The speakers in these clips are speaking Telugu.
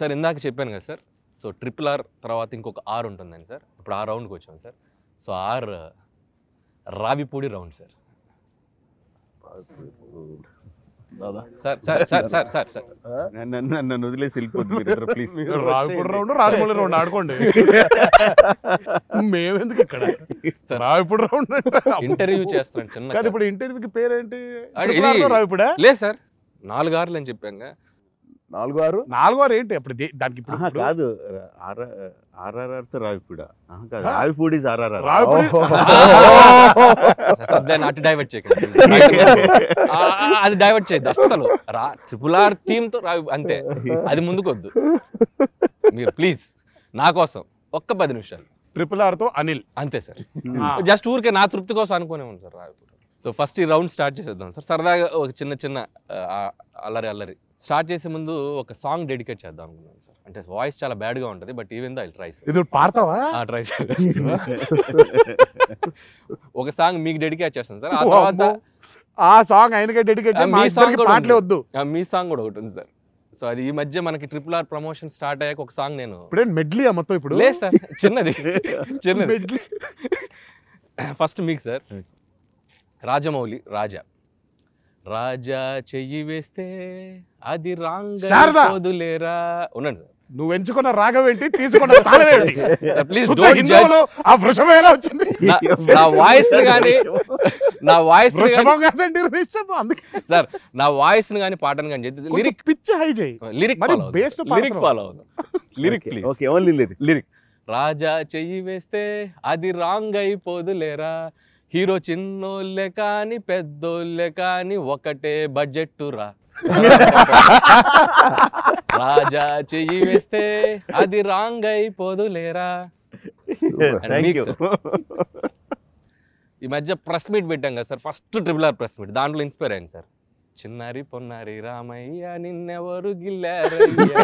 సార్ ఇందాక చెప్పాను కదా సార్ సో ట్రిపుల్ ఆర్ తర్వాత ఇంకొక ఆర్ ఉంటుందండి సార్ ఇప్పుడు ఆ రౌండ్కి వచ్చాం sir so R Ravipudi round sir దాదా sir sir sir sir sir sir నన్ను నన్ను- నన్ను వదిలేసి వెళ్ళిపోతుంది please Ravipudi round Rajamouli round ఆడుకోండి మేమెందుకు ఇక్కడ సార్. రావిపూడి రౌండ్ ఇంటర్వ్యూ చేస్తున్నాను చిన్న కాదు ఇప్పుడు ఇంటర్వ్యూకి పేరేంటి అది ట్రిపుల్ ఇది- ఆర్లో రావిపూడా లేదు సార్ నాలుగు ఆర్లు అని చెప్పాను నాలుగు ఆరు నాలుగో ఏంటి అప్పుడు దే- దానికి ఇప్పుడు ఆహా, కాదు ఆర్ఆర్ఆర్ తో రావిపూడ ఆహా, కాదు Ravipudi is RRR Ravipudi sir దాన్ని అటు డైవర్ట్ చేయకండి ఆ, ఆ, అది డైవర్ట్ చేయద్దు అస్సలు రా ట్రిపుల్ ఆర్ థీమ్ తో రావి అంతే అది ముందుకొద్దు మీరు ప్లీజ్ నా కోసం ఒక్క పది నిమిషాలు ట్రిపుల్ ఆర్ తో అనిల్ అంతే సార్ ఆ. జస్ట్ ఊరికే నా తృప్తి కోసం అనుకునే ఉంది సార్ రావిపూర్ సో ఫస్ట్ ఈ రౌండ్ స్టార్ట్ చేసేద్దాం సార్ సరదాగా ఒక చిన్న చిన్న ఆ, అల్లరి అల్లరి స్టార్ట్ చేసే ముందు ఒక సాంగ్ డెడికేట్ చేద్దాం అనుకున్నాను సార్ అంటే వాయిస్ చాలా bad గా ఉంటుంది but even though I try sir ఇది పాడతావా ట్రై సార్ ఒక సాంగ్ మీకు డెడికేట్ చేస్తాను సార్ ఆ ఓ తర్వాత అమ్మో. ఆ సాంగ్ ఆయనకే డెడికేట్ ఆ, మీ song కూడా పాటలే ఉంది. వద్దు ఆ, మీ సాంగ్ కూడా ఒకటి ఉంది సార్ సో అది ఈ మధ్య మనకి ట్రిపుల్ ఆర్ ప్రమోషన్ స్టార్ట్ అయ్యాక ఒక సాంగ్ నేను ఇప్పుడే మెడ్లీ మొత్తం ఇప్పుడు లేదు సార్ చిన్నది చిన్నది మెడ్లీ ఫస్ట్ మీకు సార్ రాజమౌళి రాజా రాజా చెయ్యి వేస్తే అది రాంగ్ శారదా! వదులేరా ఉండండి నువ్వు ఎంచుకున్న రాగం ఏంటి తీసుకున్న తాళం ఏంటి సార్ ప్లీజ్ శుద్ధ డోంట్ జడ్జ్ హిందువులో ఆ వృషభం ఎలా వచ్చింది నా వాయిస్ కానీ నా వాయిస్ కానీ వృషభం కాదండి రిషభం అందుకే సార్ నా వాయిస్ ని కానీ పాటను కానీ లిరిక్ లిరిక్ పిచ్ హై చేయి లిరిక్ మరి ఫాలో bass తో లిరిక్ పాడుతున్నావు. ఫాలో అవుదాం lyric please okay only lyric lyric రాజా చెయ్యి వేస్తే అది రాంగ్ అయిపోదులేరా హీరో చిన్నోళ్ళే కాని పెద్దోళ్ళే కాని ఒకటే బడ్జెట్ రా రాజా చెయ్యి వేస్తే అది రాంగ్ అయిపోదులేరా And థ్యాంక్ మీకు యూ sir. ఈ మధ్య ప్రెస్ మీట్ పెట్టాం కదా sir first triple R press meet దాంట్లో ఇన్స్పైర్ అయింది సార్ చిన్నారి పొన్నారి రామయ్య నిన్నెవరు గిల్లారయ్యా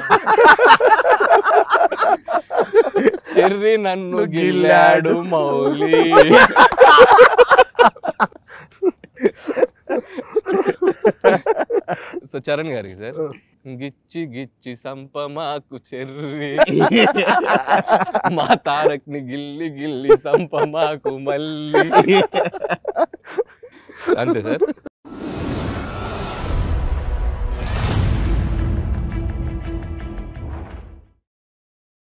చెర్రి నన్ను గిల్లాడు మౌలి సో చరణ్ గారికి సార్ గిచ్చి గిచ్చి సంప మాకు చెర్రి మా తారక్ ని గిల్లి గిల్లి సంప మాకు మళ్ళీ అంతే సార్